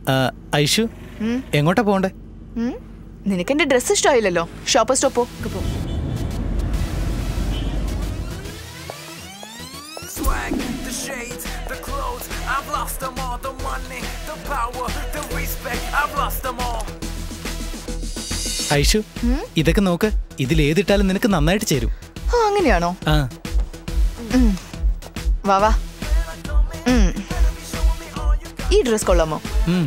ആ, ഐഷു എങ്ങോട്ടാ പോകണ്ടേ ഉം? നിനക്ക് എന്റെ ഡ്രസ് ഇഷ്ടമായില്ലല്ലോ ഷോപ്പർ സ്റ്റോപ്പോ പോ swag, the shades, the clothes. I've lost them all. The money, the power, the respect. I've lost them all. Aishu ഇതൊക്കെ നോക്ക് ഇതിൽ ഏതിട്ടാലും നിനക്ക് നന്നായിട്ട് ചേരും ആ അങ്ങനെയാണോ ആ വാ വാ ഉം. ഈ ഡ്രസ് കൊള്ളാമോ ഉം,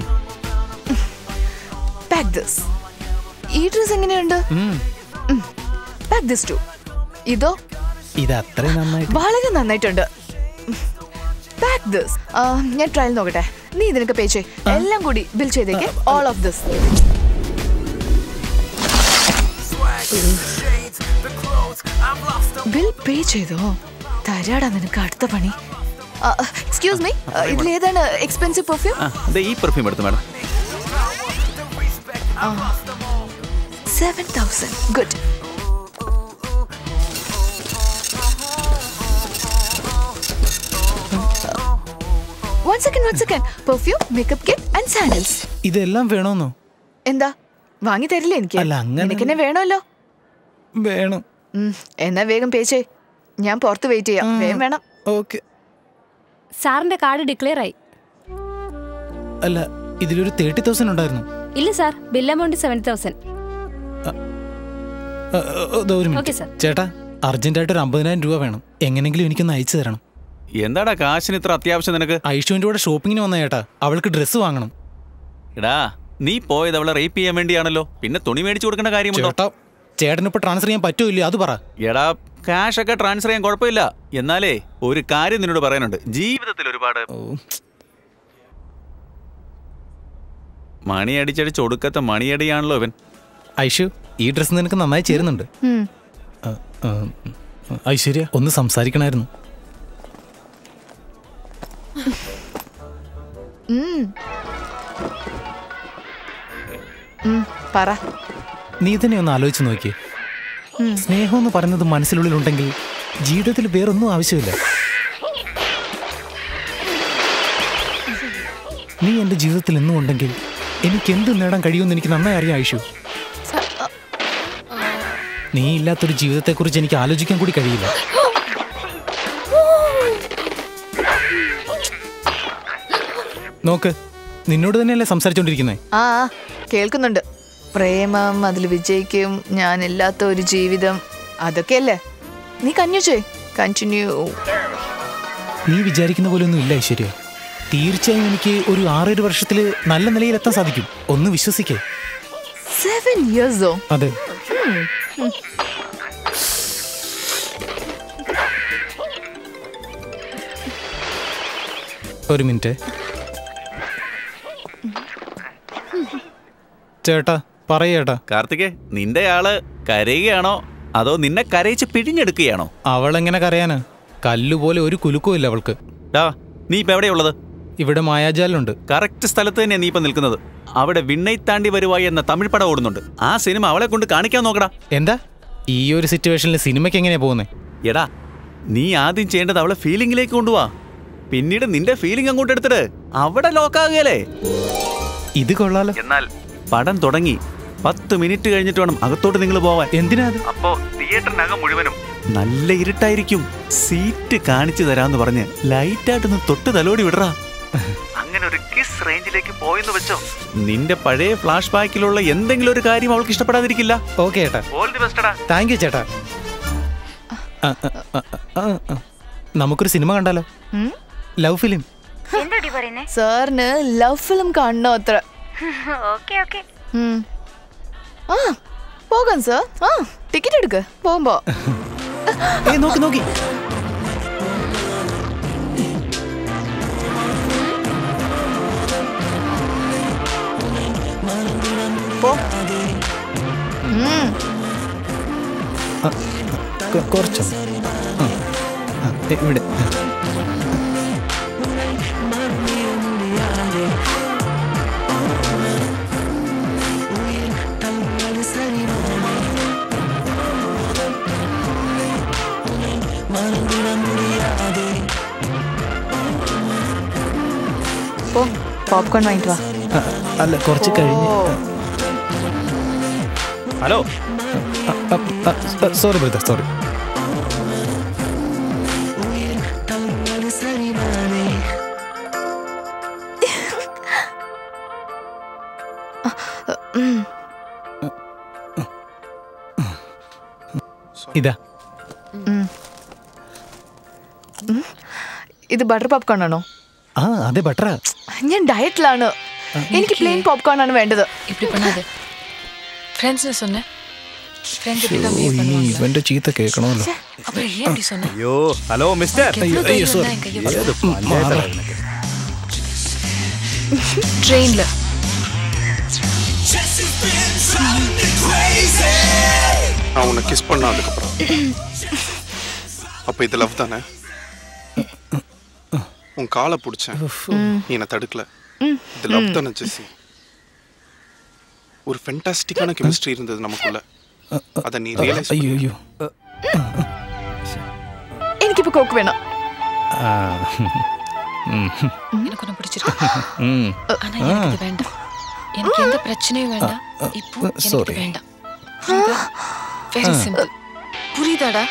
പാക്ക് ദിസ് ഈ ഡ്രസ് എങ്ങനെയുണ്ട് ഉം. പാക്ക് ദിസ് ടു ഇതോ ഇത് അത്രയും നന്നായിട്ട് വളരെ നന്നായിട്ടുണ്ട് പാക്ക് ദിസ് ഞാൻ ട്രയൽ നോക്കട്ടെ നീ ഇതിനൊക്കെ പേ ചെയ് എല്ലാം കൂടി ബിൽ ചെയ്തേക്ക് all of this Swag, the shades, the clothes. I've lost them. Bill pay ചെയ്തോ തരാടാ നിനക്ക് അടുത്ത പണി എക്സ്ക്യൂസ് മീ ഇതിലേതാണ് എക്സ്പെൻസീവ് പെർഫ്യൂം ആ ദേ ഈ പെർഫ്യൂം എടുത്തു madam seven thousand good one second one second perfume makeup kit and sandals ഇതെല്ലാം വേണമെന്നോ എന്താ വാങ്ങി തരില്ലേ എനിക്ക് അല്ല, അങ്ങനെ- നിനക്കെന്നെ വേണമല്ലോ വേണം ഉം, എന്നാ വേഗം പേ ചെയ് ഞാൻ പുറത്ത് വെയിറ്റ് ചെയ്യാം വേഗം വേണം ഓക്കെ സാറിന്റെ കാർഡ് ഡിക്ലെയർ ആയി അല്ല ഇതിലൊരു തേർട്ടി തൗസൻഡ് ഉണ്ടായിരുന്നു ഇല്ല sir bill amount seven thousand ആ, ആ, ദാ ഒരു Okay, മിനിറ്റ് sir. ചേട്ടാ അർജന്റായിട്ട് ഒരു അമ്പതിനായിരം രൂപ വേണം എങ്ങനെങ്കിലും എനിക്കൊന്ന് അയച്ചു തരണം എന്താടാ കാശിന് ഇത്ര അത്യാവശ്യം നിനക്ക് ഐഷുവിന്റെ കൂടെ ഷോപ്പിങ്ങിന് വന്ന ചേട്ടാ അവൾക്ക് ഡ്രസ്സ് വാങ്ങണം എടാ നീ പോയത് അവളെ റേപ്പ് ചെയ്യാൻ വേണ്ടിയാണല്ലോ പിന്നെ തുണി മേടിച്ചു കൊടുക്കേണ്ട കാര്യമുണ്ടോ ചേട്ടാ ചേട്ടന് ഇപ്പൊ ട്രാൻസ്ഫർ ചെയ്യാൻ പറ്റുമോ ഇല്ലയോ അത് പറ എടാ ക്യാഷ് ഒക്കെ ട്രാൻസ്ഫർ ചെയ്യാൻ കുഴപ്പമില്ല എന്നാലേ ഒരു കാര്യം നിന്നോട് പറയാനുണ്ട് ജീവിതത്തിൽ ഒരുപാട് ഓ, മണി അടിച്ചടിച്ച് ഒടുക്കത്തെ മണിയടിയാണല്ലോ ഇവൻ ഐഷു ഈ ഡ്രസ്സ് നിനക്ക് നന്നായി ചേരുന്നുണ്ട് ഉം. ആ, ആ, ഐശ്വര്യ ഒന്ന് സംസാരിക്കണമായിരുന്നു ഉം. ഉം, പറ നീ തന്നെ ഒന്ന് ആലോചിച്ച് നോക്കിയേ സ്നേഹം എന്ന് പറയുന്നത് മനസ്സിനുള്ളിലുണ്ടെങ്കിൽ ജീവിതത്തിൽ വേറൊന്നും ആവശ്യമില്ല നീ എൻ്റെ ജീവിതത്തിൽ എന്നും ഉണ്ടെങ്കിൽ എനിക്ക് എന്ത് നേടാൻ കഴിയുമെന്ന് എനിക്ക് നന്നായി അറിയാം ഐഷു നീ ഇല്ലാത്തൊരു ജീവിതത്തെക്കുറിച്ച് എനിക്ക് ആലോചിക്കാൻ കൂടി കഴിയില്ല നോക്ക് നിന്നോട് തന്നെയല്ലേ സംസാരിച്ചോണ്ടിരിക്കുന്നേ ആ ആ, കേൾക്കുന്നുണ്ട് പ്രേമം അതിൽ വിജയിക്കും ഞാനില്ലാത്ത ഒരു ജീവിതം അതൊക്കെയല്ലേ നീ കഞ്ഞു ചെയ് കണ്ടിന്യൂ നീ വിചാരിക്കുന്ന പോലെ ഒന്നും ഇല്ല ഐശ്വര്യ തീർച്ചയായും എനിക്ക് ഒരു ആറേഴ് വർഷത്തിൽ നല്ല നിലയിൽ എത്താൻ സാധിക്കും ഒന്ന് വിശ്വസിക്കേ സെവൻ ഇയേഴ്സോ അതെ ഒരു മിനിറ്റ് ചേട്ടാ പറയേട്ടാ കാർത്തികേ നിന്റെ ആള് കരയുകയാണോ അതോ നിന്നെ കരയിച്ച് പിഴിഞ്ഞെടുക്കുകയാണോ അവളെങ്ങനെ കരയാനാ കല്ലുപോലെ ഒരു കുലുക്കവും ഇല്ല അവൾക്ക് ഡാ നീ ഇപ്പൊ എവിടെയുള്ളത് ഇവിടെ മായാജാലുണ്ട് കറക്റ്റ് സ്ഥലത്ത് തന്നെയാ നീ ഇപ്പൊ നിൽക്കുന്നത് അവിടെ വിണ്ണൈ താണ്ടി വരുവായി എന്ന തമിഴ് പടം ഓടുന്നുണ്ട് ആ സിനിമ അവളെ കൊണ്ട് കാണിക്കാൻ നോക്കടാ എന്താ ഈ ഒരു സിറ്റുവേഷനിൽ സിനിമയ്ക്ക് എങ്ങനെയാ പോകുന്നത് എടാ നീ ആദ്യം ചെയ്യേണ്ടത് അവളെ ഫീലിംഗിലേക്ക് കൊണ്ടുപോവാ പിന്നീട് നിന്റെ ഫീലിംഗ് അങ്ങോട്ട് എടുത്തിട്ട് അവിടെ ലോക്കാകുകയല്ലേ ഇത് കൊള്ളാലോ എന്നാൽ പടം തുടങ്ങി പത്ത് മിനിറ്റ് കഴിഞ്ഞിട്ട് വേണം അകത്തോട്ട് നിങ്ങൾ പോവാൻ എന്തിനാ അത് അപ്പോ തിയേറ്ററിനകം മുഴുവനും നല്ല ഇരുട്ടായിരിക്കും സീറ്റ് കാണിച്ചു തരാന്ന് പറഞ്ഞ് ലൈറ്റായിട്ടൊന്ന് തൊട്ട് തലോടി വിടറാ അങ്ങനെ ഒരു കിസ് റേഞ്ചിലേക്ക് പോയെന്ന് വെച്ചോ നിന്റെ പഴയ ഫ്ലാഷ് ബാക്കിലുള്ള എന്തെങ്കിലും ഒരു കാര്യം അവൾക്ക് ഇഷ്ടപ്പെടാതിരിക്കില്ല ഓക്കെ ചേട്ടാ ഓൾ ദി ബെസ്റ്റടാ താങ്ക് യു ചേട്ടാ ആ, ആ, ആ, ആ, ആ. നമുക്കൊരു സിനിമ കണ്ടാലോ ലവ് ഫിലിം എന്താടി പറയുന്നേ സാറിന് ലവ് ഫിലിം കാണണോ അത്ര ഓക്കെ ഓക്കെ ഉം. ആ പോകാം സാർ ആ ടിക്കറ്റ് എടുക്ക് പോകുമ്പോ ഏയ് നോക്കി നോക്കി പോ ഉം. കൊ- കുറച്ചോ ആ, ആ, ദേ ഇവിടെ പോ പോപ്കോൺ വാങ്ങിട്ട് വാ അല്ല കുറച്ച് കഴിഞ്ഞ് ഹലോ സോറി ബ്രദർ സോറി ഇതാ ഇത് ബട്ടർ പോപ്കോൺ ആണോ ആ അതെ ബട്ടറാ ഞാൻ ഡയറ്റിലാണ് എനിക്ക് പ്ലെയിൻ പോപ്കോൺ ആണ് വേണ്ടത് இப்படி பண்ணாத ஃப்ரெண்ட்ஸ்னு சொன்னேன் ஃப்ரெண்ட்ஸ் இப்படி தான் ഓ, behave ഇനി பண்ணுவாங்களா? ഇവന്റെ ചീത്ത കേൾക്കണമല്ലോ அப்புறம் ஏன் இப்படி சொன்னேன் അയ്യോ ഹലോ മിസ്റ്റർ எவ்வளவு தைரியம் sorry. தான் என் கையை பிடிச்சு- ட்ரெயின்ல நான் உன்னை கிஸ் பண்ண அதுக்கப்புறம் அப்ப இது லவ் தானே உன் காலை பிடிச்சேன் நீ என்னை தடுக்கல இது லவ் தானே ஜெஸ்ஸி ஒரு ஃபென்டாஸ்டிக்கான கெமிஸ்ட்ரி இருந்தது நமக்குள்ள அதை நீ ரியலைஸ் അയ്യോ അയ്യോ എനിക്കിപ്പോ കോക്ക് വേണം ആ, எனக்கு ஒன்று பிடிச்சிருக்கு ഉം. ஆனா எனக்கு இது வேண்டாம் எனக்கு எந்த பிரச்சனையும் வேண்டாம் இப்போ எனக்கு sorry. இது வேண்டாம் வெரி சிம்பிள் புரியுதாடா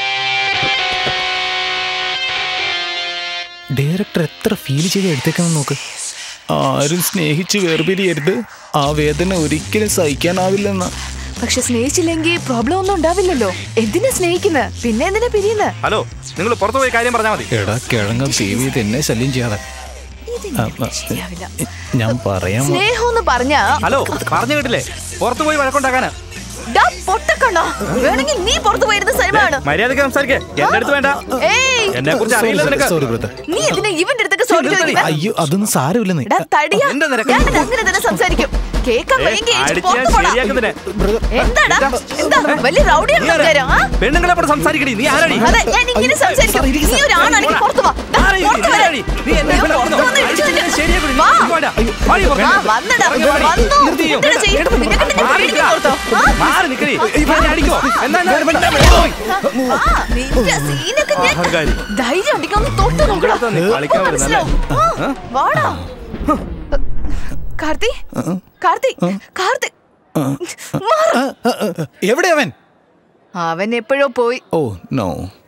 ഡയറക്ടർ എത്ര ഫീൽ ചെയ്ത് എടുത്തേക്കെന്ന് നോക്ക് ആരും സ്നേഹിച്ച് വേർപിരിയരുത് ആ വേദന ഒരിക്കലും സഹിക്കാനാവില്ലെന്ന പക്ഷെ സ്നേഹിച്ചില്ലെങ്കിൽ പ്രോബ്ലം ഒന്നും ഉണ്ടാവില്ലല്ലോ എന്തിനാ സ്നേഹിക്കുന്നത് പിന്നെ എന്തിനാ പിരിയുന്നത് ഹലോ നിങ്ങൾ പുറത്തു പോയി കാര്യം പറഞ്ഞാൽ മതി എടാ കിഴങ്ങ ടി വി തന്നെ ശല്യം ചെയ്യാതെ ആ, ആ, ശരിയാവില്ല ഞാൻ പറയാൻ വ- സ്നേഹം എന്ന് പറഞ്ഞാ ഹലോ പറഞ്ഞു കേട്ടില്ലേ പുറത്തു പോയി വഴക്കുണ്ടാക്കാനാ ഡാ പൊട്ടക്കണ്ണോ വേണമെങ്കിൽ നീ പുറത്തു പോയിരുന്ന സ്ഥലമാണ് മര്യാദക്ക് സംസാരിക്കേ എന്റെ അടുത്ത് വേണ്ട ഏയ് എന്നെ കുറിച്ച് Sorry, അറിയില്ല sorry, നിനക്ക് sorry, brother. നീ എന്തിനാ ഇവന്റെ അടുത്തൊക്കെ സോറി ചോദിക്കുന്നത് അയ്യോ അതൊന്നും സാരമില്ലെന്ന് എടാ തടിയാ എന്താ നിനക്ക്? ഞാൻ അങ്ങനെ തന്നെ സംസാരിക്കും കേക്കാൻ ഏ, വയ്യെങ്കിൽ എനിക്ക് അടിച്ച് ഞാൻ പുറത്ത് പോടാ. ശരിയാക്കുന്നതിനെ എന്താടാ എന്താ വലിയ റൗഡിയാണ് നീ ആരാ? സംസാരം ആ പെണ്ണുങ്ങളെ പോലെ സംസാരിക്കടി നീ ആരടി അതെ ഞാൻ ഇങ്ങനെ സംസാരിക്കും നീ ഒരു ആണാണെങ്കിൽ പുറത്തു വാ ദാ, ആരാ ഈ പുറത്ത് വരാൻ. ആരാടി? നീ എന്നെ അയ്യോ, ഇവിടെ പുറത്ത് വന്നോ? വന്ന് അടിച്ച് ഇടിച്ചിട്ട് നിന്നെ ശരിയാക്കൂടി. നീ വാ. ഇങ്ങോട്ടാ. വാടി പുറത്ത്. ആ, വന്നെടാ, ഇറങ്ങി വാടി. വന്നു. നിർത്തി ചെയ്യോ? എന്തിനാ ചെയ്യുന്നത്? എടുത്ത് നിനക്ക് നിന്നെ മാറി പേടിക്കാൻ നിൽക്കാം. പുറത്തോ? ആ? മാറി നിൽക്കടി. ഇവനെ അടിക്കോ? എന്നാ എന്നാ ഇവിടെ പോയി. വാ, നിന്റെ സീനൊക്കെ ഞാൻ അഹങ്കാരി. ധൈര്യം ഉണ്ടെങ്കിൽ ഒന്ന് തൊട്ട് നോക്കടാ ഇവിടെ നീ കളിക്കാൻ അപ്പൊ വരുന്നല്ലേ? മനസ്സിലാവും. ആ, വാടാ കാർത്തി കാർത്തി കാർത്തി മാറ്. ആ, ആ, ആ, എവിടെ അവൻ അവൻ എപ്പോഴോ പോയി ഓ നോ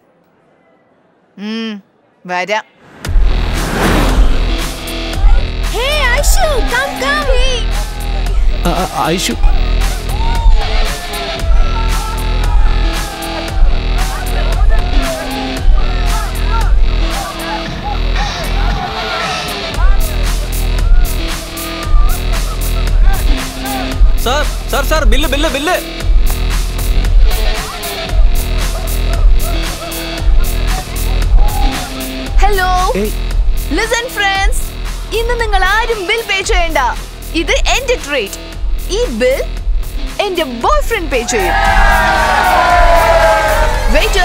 ഉം, വരാം Aishu sir sir sir bill bill bill hello hey listen friends ഇന്ന് നിങ്ങൾ ആരും ബിൽ പേ ചെയ്യണ്ട ഇത് എന്റെ ട്രീറ്റ് ഈ ബിൽ എന്റെ ബോയ് ഫ്രണ്ട് പേ ചെയ്യും വെയിറ്റർ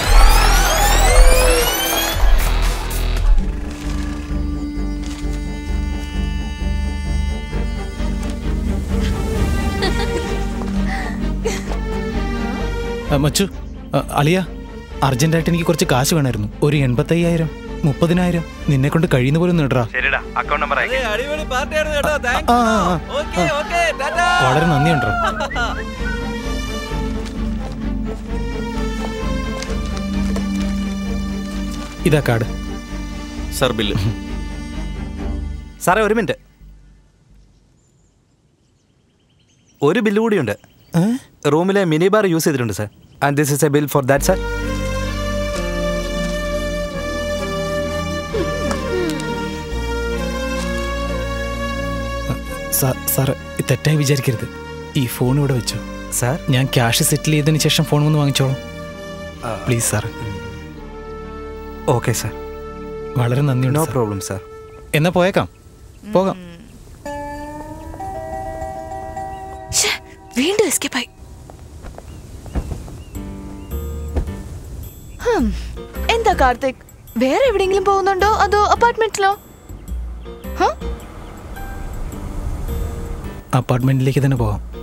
ആ, മച്ചു ആ, അളിയ അർജന്റായിട്ട് എനിക്ക് കുറച്ച് കാശ് വേണമായിരുന്നു ഒരു എൺപത്തയ്യായിരം മുപ്പതിനായിരം നിന്നെ കൊണ്ട് കഴിയുന്ന പോലെ നേടാ ശരിടാ അക്കൗണ്ട് നമ്പർ അതെ, അടിപൊളി പാർട്ടിയായിരുന്നു കേട്ടോ താങ്ക് ആ, ആ, ആ. ഓക്കെ ഓക്കെ ടാറ്റാ വളരെ നന്ദിയുണ്ടോ ഇതാ കാർഡ് സാർ ബില്ല് സാറേ ഒരു മിനിറ്റ് ഒരു ബില്ല് കൂടിയുണ്ട് ഏ? റൂമിലെ മിനി ബാർ യൂസ് ചെയ്തിട്ടുണ്ട് sir and this is a bill for that sir സാ- സാറ് തെറ്റായി വിചാരിക്കരുത് ഈ ഫോൺ ഇവിടെ വെച്ചോ സാർ ഞാൻ ക്യാഷ് സെറ്റിൽ ചെയ്തതിന് ശേഷം ഫോൺ വന്ന് വാങ്ങിച്ചോളാം പ്ലീസ് സാർ ഓക്കെ സാർ വളരെ നന്ദിയുണ്ട് നോ സാർ. പ്രോബ്ലം സാർ എന്നാ പോയേക്കാം പോകാം ശ്ശേ, വീണ്ടും എസ്കേപ്പ് ആയി ഹും, എന്താ കാർത്തിക് വേറെ എവിടെയെങ്കിലും പോകുന്നുണ്ടോ അതോ അപ്പാർട്ട്മെന്റിലോ അപ്പാർട്ട്മെന്റിലേക്ക് തന്നെ പോകാം